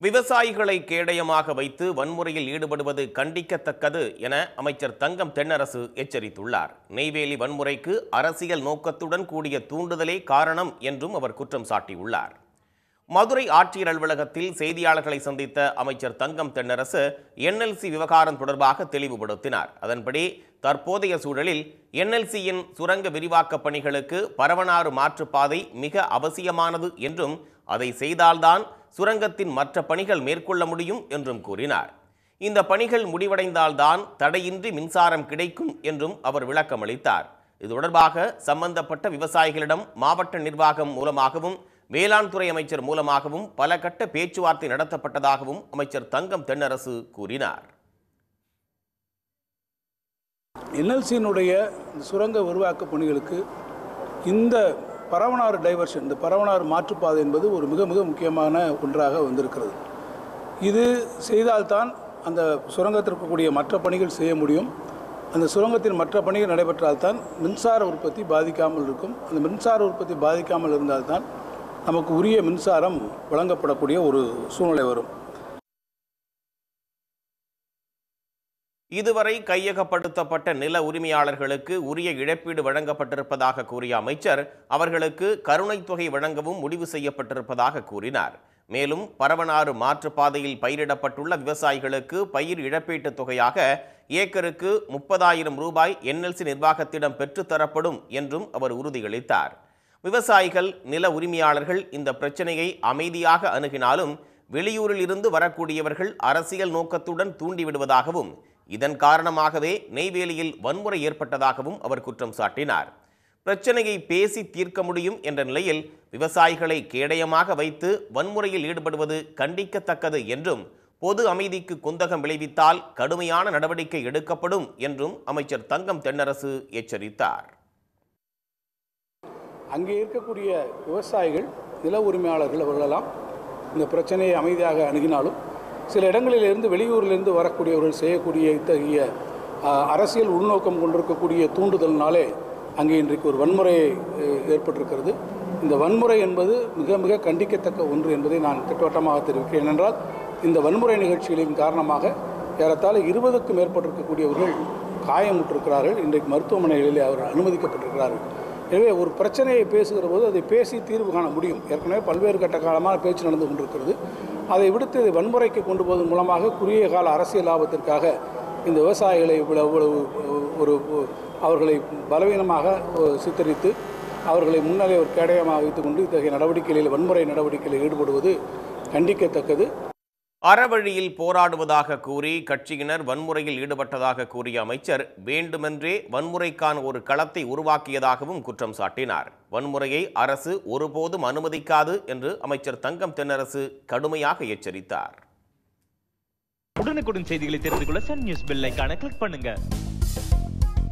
விவசாயிகளை கேடயமாக வைத்து வன்முறையில் ஈடுபடுவது கண்டிக்கத்தக்கது என அமைச்சர் தங்கம் தென்னரசு எச்சரித்துள்ளார் நெய்வேலி வன்முறைக்கு அரசியல் நோக்கத்துடன் கூடிய தூண்டுதலே காரணம் என்றும் அவர் குற்றம் சாட்டியுள்ளார் மதுரை ஆட்சியர் அலுவலகத்தில் செய்தியாளர்களை சந்தித்த அமைச்சர் தங்கம் தென்னரசு என்எல்சி விவகாரம் தொடர்பாக தெளிவுபடுத்தினார் அதன்படி தற்போதைய சூழலில் என்எல்சியின் சுரங்க விரிவாக்க பணிகளுக்கு பரவனாறு மாற்றுப்பாதை மிக அவசியமானது என்றும் அதை செய்தால்தான் சுரங்கத்தின் மற்ற பணிகள் மேற்கொள்ள முடியும் என்றும் கூறினார் இந்த பணிகள் முடிவடைந்தால்தான் தடையின்றி மின்சாரம் கிடைக்கும் என்றும் அவர் விளக்கமளித்தார் இது தொடர்பாக சம்பந்தப்பட்ட விவசாயிகளிடம் மாவட்ட நிர்வாகம் மூலமாகவும் வேளாண் துறை அமைச்சர் மூலமாகவும் பல கட்ட பேச்சுவார்த்தை நடத்தப்பட்டதாகவும் அமைச்சர் தங்கம் தென்னரசு கூறினார் என்எல்சியினுடைய சுரங்க விரிவாக்க பணிகளுக்கு இந்த பரவனாறு டைவர்ஷன் இந்த பரவனாறு மாற்றுப்பாதை என்பது ஒரு மிக மிக முக்கியமான ஒன்றாக வந்திருக்கிறது இது செய்தால்தான் அந்த சுரங்கத்தில் இருக்கக்கூடிய மற்ற பணிகள் செய்ய முடியும் அந்த சுரங்கத்தின் மற்ற பணிகள் நடைபெற்றால்தான் மின்சார உற்பத்தி பாதிக்காமல் இருக்கும் அந்த மின்சார உற்பத்தி பாதிக்காமல் இருந்தால்தான் நமக்கு உரிய மின்சாரம் வழங்கப்படக்கூடிய ஒரு சூழ்நிலை வரும் இதுவரை கையகப்படுத்தப்பட்ட நில உரிமையாளர்களுக்கு உரிய இழப்பீடு வழங்கப்பட்டிருப்பதாக கூறிய அமைச்சர் அவர்களுக்கு கருணைத் தொகை வழங்கவும் முடிவு செய்யப்பட்டிருப்பதாக கூறினார் மேலும் பரவனாறு மாற்றுப்பாதையில் பயிரிடப்பட்டுள்ள விவசாயிகளுக்கு பயிர் இழப்பீட்டுத் தொகையாக ஏக்கருக்கு முப்பதாயிரம் ரூபாய் என்எல்சி நிர்வாகத்திடம் பெற்றுத்தரப்படும் என்றும் அவர் உறுதியளித்தார் விவசாயிகள் நில உரிமையாளர்கள் இந்த பிரச்சனையை அமைதியாக அணுகினாலும் வெளியூரில் இருந்து வரக்கூடியவர்கள் அரசியல் நோக்கத்துடன் தூண்டிவிடுவதாகவும் இதன் காரணமாகவே நெய்வேலியில் வன்முறை ஏற்பட்டதாகவும் அவர் குற்றம் சாட்டினார் பிரச்சனையை பேசி தீர்க்க முடியும் என்ற நிலையில் விவசாயிகளை கேடயமாக வைத்து வன்முறையில் ஈடுபடுவது கண்டிக்கத்தக்கது என்றும் பொது அமைதிக்கு குந்தகம் விளைவித்தால் கடுமையான நடவடிக்கை எடுக்கப்படும் என்றும் அமைச்சர் தங்கம் தென்னரசு எச்சரித்தார் அங்கே இருக்கக்கூடிய விவசாயிகள் நில உரிமையாளர்கள் அவர்களெல்லாம் இந்த பிரச்சனையை அமைதியாக அணுகினாலும் சில இடங்களிலிருந்து வெளியூரிலிருந்து வரக்கூடியவர்கள் செய்யக்கூடிய இத்தகைய ஆ, அரசியல் உள்நோக்கம் கொண்டிருக்கக்கூடிய தூண்டுதல்னாலே அங்கே இன்றைக்கு ஒரு வன்முறை அஹ், ஏற்பட்டிருக்கிறது இந்த வன்முறை என்பது மிக மிக கண்டிக்கத்தக்க ஒன்று என்பதை நான் திட்டவட்டமாக தெரிவிக்கிறேன் ஏனென்றால் இந்த வன்முறை நிகழ்ச்சிகளின் காரணமாக ஏறத்தாழ இருபதுக்கும் மேற்பட்டிருக்கக்கூடியவர்கள் காயமுற்றிருக்கிறார்கள் இன்றைக்கு மருத்துவமனைகளிலே அவர்கள் அனுமதிக்கப்பட்டிருக்கிறார்கள் எனவே ஒரு பிரச்சனையை பேசுகிற போது அதை பேசி தீர்வு காண முடியும் ஏற்கனவே பல்வேறு கட்ட காலமாக பேச்சு நடந்து கொண்டிருக்கிறது அதை விடுத்து இதை வன்முறைக்கு கொண்டு போவதன் மூலமாக குறுகிய கால அரசியல் லாபத்திற்காக இந்த விவசாயிகளை இவ்வளவு இவ்வளவு ஒரு அவர்களை பலவீனமாக சித்தரித்து அவர்களை முன்னாலே ஒரு கேடயமாக வைத்துக்கொண்டு இத்தகைய நடவடிக்கைகளில் வன்முறை நடவடிக்கைகளில் ஈடுபடுவது கண்டிக்கத்தக்கது அறவழியில் போராடுவதாக கூறி கட்சியினர் வன்முறையில் ஈடுபட்டதாக கூறிய அமைச்சர் வேண்டுமென்றே வன்முறைக்கான ஒரு களத்தை உருவாக்கியதாகவும் குற்றம் சாட்டினார் வன்முறையை அரசு ஒருபோதும் அனுமதிக்காது என்று அமைச்சர் தங்கம் தென்னரசு கடுமையாக எச்சரித்தார் உடனுக்குடன் செய்திகளை தெரிந்து கொள்ள சன் நியூஸ் பெல் ஐகானை கிளிக் பண்ணுங்க